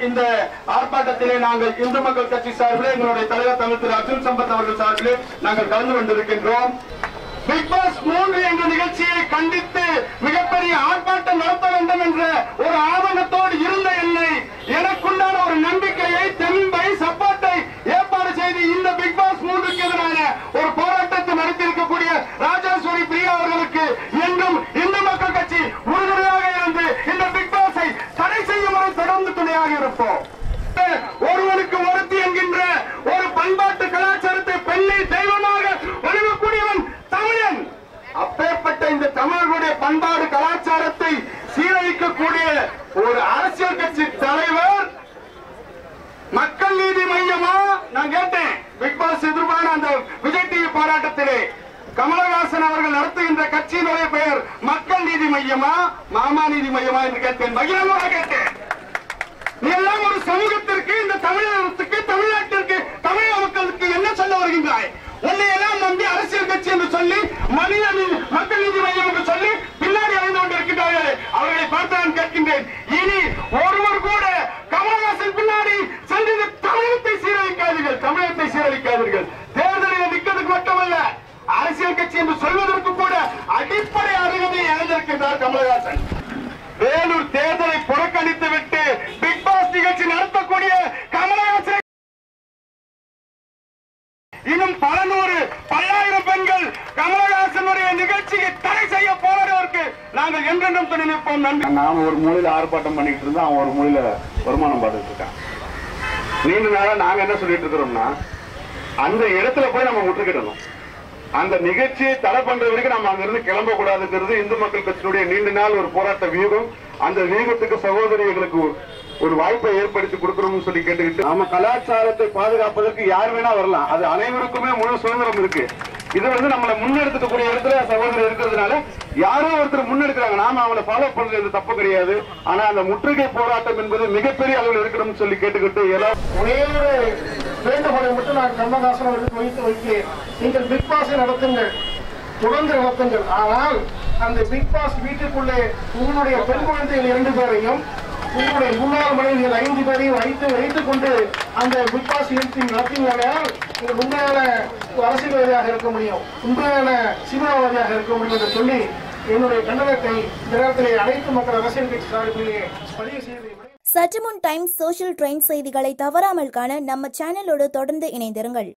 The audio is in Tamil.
இந்த ஆர்ப்பாட்டத்திலே நாங்கள் இந்து மக்கள் கட்சி சார்பிலே எங்களுடைய தலைவர் தமிழ் திரு அர்ஜுன் சம்பத் அவர்கள் சார்பிலே நாங்கள் கலந்து கொண்டிருக்கின்றோம் பிக் பாஸ் மூன்று என்ற நிகழ்ச்சியை கண்டித்து மிகப்பெரிய ஆர்ப்பாட்டம் நடத்த வேண்டும் என்ற ஒரு ஆதங்கத்தோடு இருந்த என்னை எனக்குண்டான ஒரு நம்பிக்கையை தெம்பை சப்போர்ட்டை ஏற்பாடு செய்து இந்த பிக் பாஸ் மூன்றுக்கு எதிரான ஒரு போராட்டத்தை நடத்தியிருக்கக்கூடிய ராஜேஸ்வரி பிரியா அவர்களுக்கு என்றும் இந்து மக்கள் கட்சி உறுதுணையாக இருந்து இந்த பிக் பாஸை தடை செய்யும் வரை தொடர்ந்து துணையாக இருப்போம் ஒருவனுக்கு ஒருத்தி என்கின்ற ஒரு பண்பாட்டு கலாச்சாரத்தை பெண்ணை தெய்வமாக வணங்கக்கூடியவன் தமிழன் அப்பேற்பட்ட இந்த தமிழர்களுடைய பண்பாடு கலாச்சாரத்தை சீரழிக்கக்கூடிய ஒரு அரசியல் கட்சி தலைவர் மக்கள் நீதி மையமா நான் கேட்டேன் பிக் பாஸ் எதிர்ப்பான அந்த விஜய் டிவி போராட்டத்திலே கமலஹாசன் அவர்கள் நடத்துகின்ற கட்சியினுடைய பெயர் மக்கள் நீதி மையமா மாமா நீதி மையமா என்று கேட்டேன் பகிரங்கமாக கேட்டேன் நீ எல்லாம் ஒரு சமூகத்திற்கு இந்த தமிழகத்துக்கு தமிழ்நாட்டிற்கு தமிழக மக்களுக்கு என்ன சொல்ல வருகின்றாய் உன்னை எல்லாம் நம்பி அரசியல் கட்சி என்று சொல்லி மனித நீதி- மக்கள் நீதி மையம் என்று சொல்லி பின்னாடி அடைந்து கொண்டிருக்கின்றார்கள் அவர்களை பார்த்து நான் கேட்கின்றேன் இனி ஒருவர் கூட கமலஹாசன் பின்னாடி சென்று இந்த தமிழகத்தை சீரழிக்காதீர்கள் தமிழகத்தை சீரழிக்காதீர்கள் தேர்தலில் நிற்கிறதுக்கு மட்டுமல்ல அரசியல் கட்சி என்று சொல்வதற்கு கூட அடிப்படை அருகதை இழந்திருக்கின்றார் கமலஹாசன் வேலூர் தேர்தலை புறக்கணித்து விட்டு பிக் பாஸ் நிகழ்ச்சி நடத்தக்கூடிய கமலஹாசன் இன்னும் பல நூறு பல்லாயிரம் பெண்கள் கமலஹாசனுடைய நிகழ்ச்சியை தடை செய்ய போராடுவதற்கு நாங்கள் என்றென்றும் துணை நிற்போம் நன்றி நாம ஒரு மூலையில ஆர்ப்பாட்டம் பண்ணிட்டு இருந்தா அவன் ஒரு மூலையில வருமானம் பார்த்துட்டு இருக்கான் நீண்ட நாளா நாங்க என்ன சொல்லிட்டு இருக்கிறோம்னா அந்த இடத்துல போய் நம்ம முற்றுகிடணும் அந்த நிகழ்ச்சியை தடை பண்ற வரைக்கும் நம்ம அங்க இருந்து கிளம்ப கூடாதுங்கிறது இந்து மக்கள் கட்சியினுடைய நீண்ட நாள் ஒரு போராட்ட வியூகம் அந்த வியூகத்துக்கு சகோதரிகளுக்கு ஒரு- ஒரு வாய்ப்பை ஏற்படுத்தி கொடுக்கணும்னு சொல்லி கேட்டுக்கிட்டு நம்ம கலாச்சாரத்தை பாதுகாப்பதற்கு யார் வேணா வரலாம் அது அனைவருக்குமே முழு சுதந்திரம் இருக்கு இது வந்து நம்மளை முன்னெடுத்துக்கூடிய இடத்துல சகோதரர் இருக்கிறதுனால யாரோ ஒருத்தர் முன்னெடுக்கிறாங்க நாம அவங்களை ஃபாலோ பண்றது எந்த தப்பு கிடையாது ஆனா அந்த முற்றுகை போராட்டம் என்பது மிகப்பெரிய அளவில் இருக்கணும்னு சொல்லி கேட்டுக்கிட்டு எல்லாம் ஒரே ஒரு வேண்டுகோளை மட்டும் நான் கமலஹாசன் அவர்களுக்கு வைத்து வைக்கிறேன் நீங்கள் பிக் பாஸை நடத்துங்கள் தொடர்ந்து நடத்துங்கள் ஆனால் அந்த பிக் பாஸ் வீட்டுக்குள்ளே உங்களுடைய பெண் குழந்தைகள் இரண்டு பேரையும் உங்களுடைய முன்னாள் மனைவிகள் ஐந்து பேரையும் வைத்து வைத்துக் கொண்டு அந்த பிக் பாஸ் நிகழ்ச்சி நடத்தினால் நீங்கள் உண்மையான அரசியல்வாதியாக இருக்க முடியும் உண்மையான சினிமாவாதியாக இருக்க முடியும் என்று சொல்லி என்னுடைய கண்டனத்தை இந்த நேரத்திலே அனைத்து மக்கள் அரசியல் கட்சி சார்பிலே பதிவு செய்து சற்றுமுன் டைம்ஸ் சோஷியல் ட்ரெண்ட் செய்திகளை தவறாமல் காண நம்ம சேனலோடு தொடர்ந்து இணைந்திருங்கள்